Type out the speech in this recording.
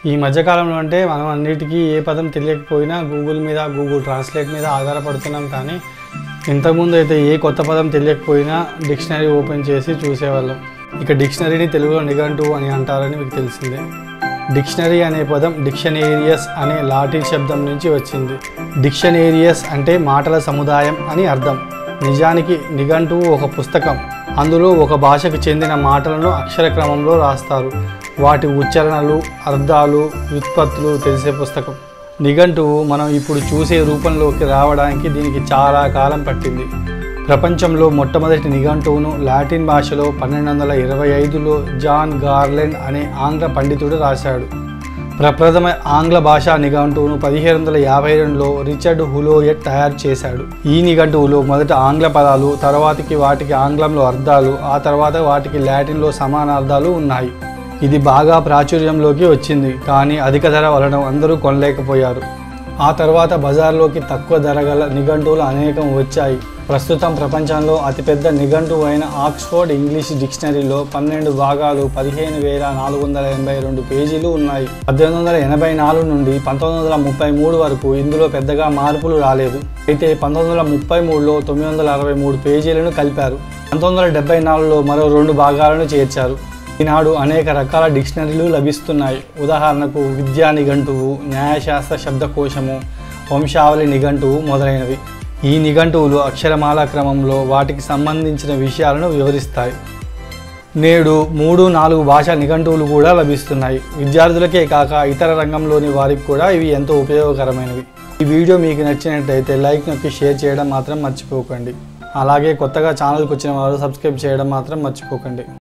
ఈ మధ్యకాలంలో అంటే మనం అన్నిటికీ ఏ పదం తెలియకపోయినా గూగుల్ మీద గూగుల్ ట్రాన్స్లేట్ మీద ఆధారపడుతున్నాం కానీ ఇంతకుముందు అయితే ఏ కొత్త పదం తెలియకపోయినా డిక్షనరీ ఓపెన్ చేసి చూసేవాళ్ళం ఇక డిక్షనరీని తెలుగులో నిఘంటువు అని అంటారని మీకు తెలిసిందే డిక్షనరీ అనే పదం డిక్షనేరియస్ అనే లాటిన్ శబ్దం నుంచి వచ్చింది డిక్షనేరియస్ అంటే మాటల సముదాయం అని అర్థం నిజానికి నిఘంటువు ఒక పుస్తకం అందులో ఒక భాషకు చెందిన మాటలను అక్షర క్రమంలో రాస్తారు వాటి ఉచ్చారణలు అర్థాలు వ్యుత్పత్తులు తెలిసే పుస్తకం నిఘంటువు మనం ఇప్పుడు చూసే రూపంలోకి రావడానికి దీనికి చాలా కాలం పట్టింది ప్రపంచంలో మొట్టమొదటి నిఘంటువును లాటిన్ భాషలో పన్నెండు వందల ఇరవై ఐదులో జాన్ గార్లెండ్ అనే ఆంగ్ల పండితుడు రాశాడు ప్రప్రథమ ఆంగ్ల భాషా నిఘంటువును పదిహేను వందల యాభై రెండులో రిచర్డ్ హులోయట్ తయారు చేశాడు ఈ నిఘంటువులో మొదట ఆంగ్ల పదాలు తర్వాతకి వాటికి ఆంగ్లంలో అర్థాలు ఆ తర్వాత వాటికి లాటిన్లో సమానార్థాలు ఉన్నాయి ఇది బాగా ప్రాచుర్యంలోకి వచ్చింది కానీ అధిక ధర వలన అందరూ కొనలేకపోయారు ఆ తర్వాత బజార్లోకి తక్కువ ధర గల నిఘంటువులు అనేకం వచ్చాయి ప్రస్తుతం ప్రపంచంలో అతిపెద్ద నిఘంటువు అయిన ఆక్స్ఫోర్డ్ ఇంగ్లీష్ డిక్షనరీలో పన్నెండు భాగాలు పదిహేను వేల నాలుగు వందల ఎనభై రెండు పేజీలు ఉన్నాయి పద్దెనిమిది వందల ఎనభై నాలుగు నుండి పంతొమ్మిది వందల ముప్పై మూడు వరకు ఇందులో పెద్దగా మార్పులు రాలేదు అయితే పంతొమ్మిది వందల ముప్పై మూడులో తొమ్మిది వందల అరవై మూడు పేజీలను కలిపారు పంతొమ్మిది వందల డెబ్బై నాలుగులో మరో రెండు భాగాలను చేర్చారు ఈనాడు అనేక రకాల డిక్షనరీలు లభిస్తున్నాయి ఉదాహరణకు విద్యా నిఘంటువు న్యాయశాస్త్ర శబ్దకోశము వంశావళి నిఘంటువు మొదలైనవి ఈ నిఘంటువులు అక్షరమాల క్రమంలో వాటికి సంబంధించిన విషయాలను వివరిస్తాయి నేడు మూడు నాలుగు భాషా నిఘంటువులు కూడా లభిస్తున్నాయి విద్యార్థులకే కాక ఇతర రంగంలోని వారికి కూడా ఇవి ఎంతో ఉపయోగకరమైనవి ఈ వీడియో మీకు నచ్చినట్లయితే లైక్ నొక్కి షేర్ చేయడం మాత్రం మర్చిపోకండి అలాగే కొత్తగా ఛానల్కి వచ్చిన వారు సబ్స్క్రైబ్ చేయడం మాత్రం మర్చిపోకండి